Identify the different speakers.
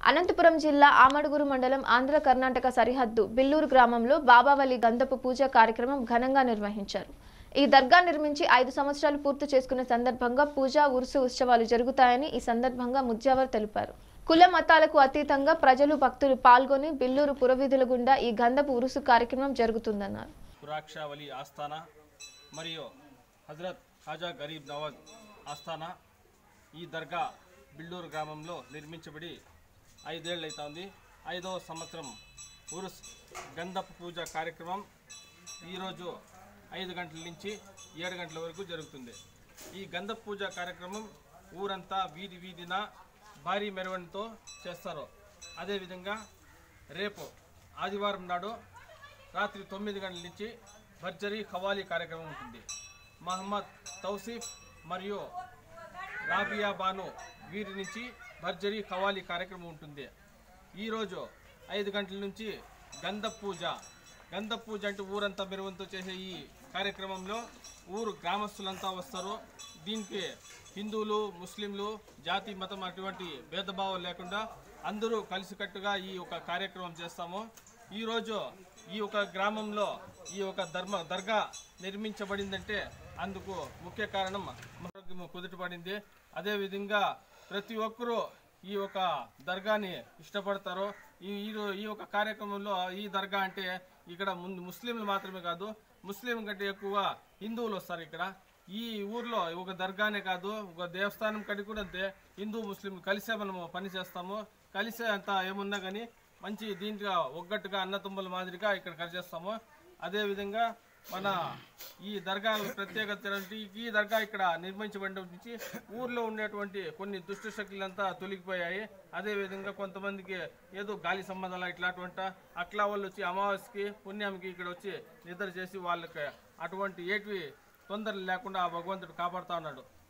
Speaker 1: అనంతపురం జిల్లా ఆమడుగురు మండలం ఆంధ్ర కర్ణాటక సరిహద్దు బిల్లూరు గ్రామంలో బాబావలి గంధపు పూజ కార్యక్రమం ఘనంగా నిర్వహించారు ఈ దర్గా నిర్మించి ఐదు సంవత్సరాలు పూర్తి చేసుకున్న సందర్భంగా పూజ ఉరుసు ఉత్సవాలు జరుగుతాయని ఈ సందర్భంగా ముత్యావర్ తెలిపారు కుల మతాలకు అతీతంగా ప్రజలు భక్తులు పాల్గొని బిల్లూరు పురవీధుల గుండా ఈ గంధపు ఉరుసు కార్యక్రమం జరుగుతుందన్నారు
Speaker 2: పురాక్షావలి ఆస్థాన మరియు హజరత్ ఖాజా గరీబ్ నవాజ్ ఆస్థాన ఈ దర్గా బిల్లూరు గ్రామంలో నిర్మించబడి ఐదేళ్ళు అవుతుంది ఐదవ సంవత్సరం ఉరుస్ గంధపు పూజ కార్యక్రమం ఈరోజు ఐదు గంటల నుంచి ఏడు గంటల వరకు జరుగుతుంది ఈ గంధపు పూజ కార్యక్రమం ఊరంతా వీధి వీధిన భారీ మెరవణితో చేస్తారు అదేవిధంగా రేపు ఆదివారం నాడు రాత్రి తొమ్మిది గంటల నుంచి భర్జరీ ఖవాలీ కార్యక్రమం ఉంటుంది మహమ్మద్ తౌసీఫ్ మరియు రాబియా బాను వీరి నుంచి భర్జరీ ఖవాలీ కార్యక్రమం ఉంటుంది ఈరోజు ఐదు గంటల నుంచి గంధ పూజ గంధ పూజ అంటే ఊరంతా మెరువంతో చేసే ఈ కార్యక్రమంలో ఊరు గ్రామస్తులంతా వస్తారు దీనికి హిందువులు ముస్లింలు జాతి మతం అటువంటి భేదభావం లేకుండా అందరూ కలిసికట్టుగా ఈ ఒక కార్యక్రమం చేస్తాము ఈరోజు ఈ ఒక గ్రామంలో ఈ ఒక ధర్మ దర్గా నిర్మించబడిందంటే అందుకు ముఖ్య కారణం ఆరోగ్యం కుదుటపడింది అదేవిధంగా ప్రతి ఒక్కరూ ఈ ఒక దర్గాని ఇష్టపడతారు ఈ ఈ రో- ఈ ఒక కార్యక్రమంలో ఈ దర్గా అంటే ఇక్కడ ముందు ముస్లింలు మాత్రమే కాదు ముస్లిం కంటే ఎక్కువ హిందువులు వస్తారు ఇక్కడ ఈ ఊర్లో ఒక దర్గానే కాదు ఒక దేవస్థానం కడి కూడా అంతే హిందూ ముస్లిం కలిసే మనము పని చేస్తాము కలిసే అంత ఏమున్నా కానీ మంచి దీంట్లో ఒగ్గట్టుగా అన్నతుమ్మల మాదిరిగా ఇక్కడ కలిసేస్తాము అదేవిధంగా మన ఈ దర్గా ప్రత్యేకత ఏంటి? ఈ దర్గా ఇక్కడ నిర్మించబడిన నుంచి ఊర్లో ఉండేటువంటి కొన్ని దుష్ట శక్తులంతా తొలగిపోయాయి అదేవిధంగా కొంతమందికి ఏదో గాలి సంబంధాలు ఇట్లాంటి అట్లా వాళ్ళు వచ్చి అమావాస్యకి పుణ్యానికి ఇక్కడ వచ్చి నిద్ర చేసి వాళ్ళకి అటువంటి ఏటివి తొందరలు లేకుండా ఆ భగవంతుడు కాపాడుతా ఉన్నాడు